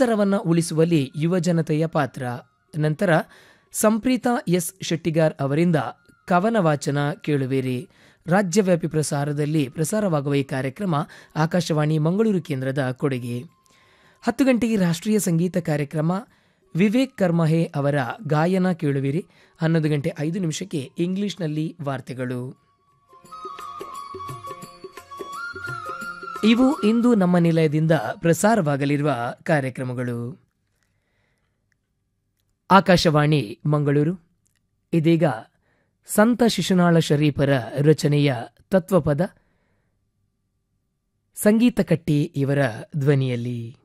ಪರಿಸರವನ್ನು ಉಳಿಸುವಲ್ಲಿ ಯುವಜನತೆಯ ಪಾತ್ರ ನಂತರ ಸಂಪ್ರೀತಾ ಎಸ್ ಶೆಟ್ಟಿಗಾರ್ ಅವರಿಂದ ಕವನ ವಾಚನ ಕೇಳುವಿರಿ ರಾಜ್ಯವ್ಯಾಪಿ ಪ್ರಸಾರದಲ್ಲಿ ಪ್ರಸಾರವಾಗುವ ಈ ಕಾರ್ಯಕ್ರಮ ಆಕಾಶವಾಣಿ ಮಂಗಳೂರು ಕೇಂದ್ರದ ಕೊಡುಗೆ ಹತ್ತು ಗಂಟೆಗೆ ರಾಷ್ಟ್ರೀಯ ಸಂಗೀತ ಕಾರ್ಯಕ್ರಮ ವಿವೇಕ್ ಕರ್ಮಹೆ ಅವರ ಗಾಯನ ಕೇಳುವಿರಿ ಹನ್ನೊಂದು ಗಂಟೆ ಐದು ನಿಮಿಷಕ್ಕೆ ಇಂಗ್ಲಿಷ್ನಲ್ಲಿ ವಾರ್ತೆಗಳು ಇವು ಇಂದು ನಮ್ಮ ನಿಲಯದಿಂದ ಪ್ರಸಾರವಾಗಲಿರುವ ಕಾರ್ಯಕ್ರಮಗಳು ಆಕಾಶವಾಣಿ ಮಂಗಳೂರು ಇದೀಗ ಸಂತ ಶಿಶುನಾಳ ಶರೀಫರ ರಚನೆಯ ತತ್ವಪದ ಸಂಗೀತ ಕಟ್ಟಿ ಇವರ ಧ್ವನಿಯಲ್ಲಿ